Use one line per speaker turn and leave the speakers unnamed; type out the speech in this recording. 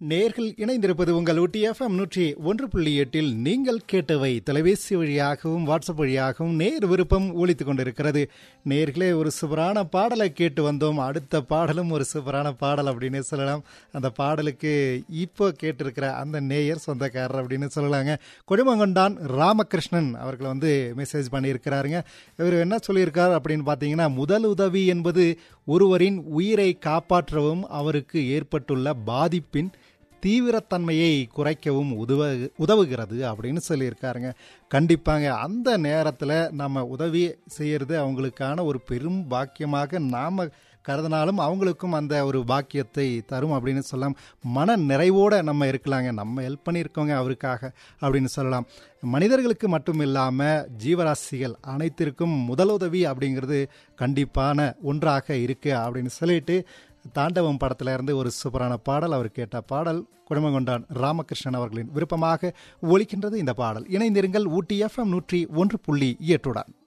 நேர்கள் இணைந்திருப்பது உங்கள் ஊட்டி எஃப்எம் நூற்றி ஒன்று புள்ளி எட்டில் நீங்கள் கேட்டவை தொலைபேசி வழியாகவும் வாட்ஸ்அப் வழியாகவும் நேர் விருப்பம் ஒழித்துக் கொண்டிருக்கிறது நேர்களே ஒரு சூப்பரான பாடலை கேட்டு வந்தோம் அடுத்த பாடலும் ஒரு சூப்பரான பாடல் அப்படின்னு சொல்லலாம் அந்த பாடலுக்கு இப்போ கேட்டிருக்கிற அந்த நேயர் சொந்தக்காரர் அப்படின்னு சொல்லலாங்க கொடிமங்கொண்டான் ராமகிருஷ்ணன் அவர்கள் வந்து மெசேஜ் பண்ணியிருக்கிறாருங்க இவர் என்ன சொல்லியிருக்கார் அப்படின்னு பார்த்தீங்கன்னா முதல் உதவி என்பது ஒருவரின் உயிரை காப்பாற்றவும் அவருக்கு ஏற்பட்டுள்ள பாதிப்பின் தீவிரத்தன்மையை குறைக்கவும் உதவ உதவுகிறது அப்படின்னு சொல்லியிருக்காருங்க கண்டிப்பாங்க அந்த நேரத்தில் நம்ம உதவி செய்கிறது அவங்களுக்கான ஒரு பெரும் பாக்கியமாக நாம் கருதினாலும் அவங்களுக்கும் அந்த ஒரு பாக்கியத்தை தரும் அப்படின்னு சொல்லலாம் மன நிறைவோடு நம்ம இருக்கலாங்க நம்ம ஹெல்ப் பண்ணியிருக்கோங்க அவருக்காக அப்படின்னு சொல்லலாம் மனிதர்களுக்கு மட்டும் இல்லாமல் ஜீவராசிகள் அனைத்திற்கும் முதலுதவி அப்படிங்கிறது கண்டிப்பான ஒன்றாக இருக்கு அப்படின்னு சொல்லிட்டு தாண்டவம் படத்துல இருந்து ஒரு சூப்பரான பாடல் அவர் கேட்ட பாடல் குடும்பங்கொண்டான் ராமகிருஷ்ணன் அவர்களின் விருப்பமாக ஒலிக்கின்றது இந்த பாடல் இணைந்திருங்கள் ஊட்டி எஃப்எம் நூற்றி ஒன்று புள்ளி எட்டுடன்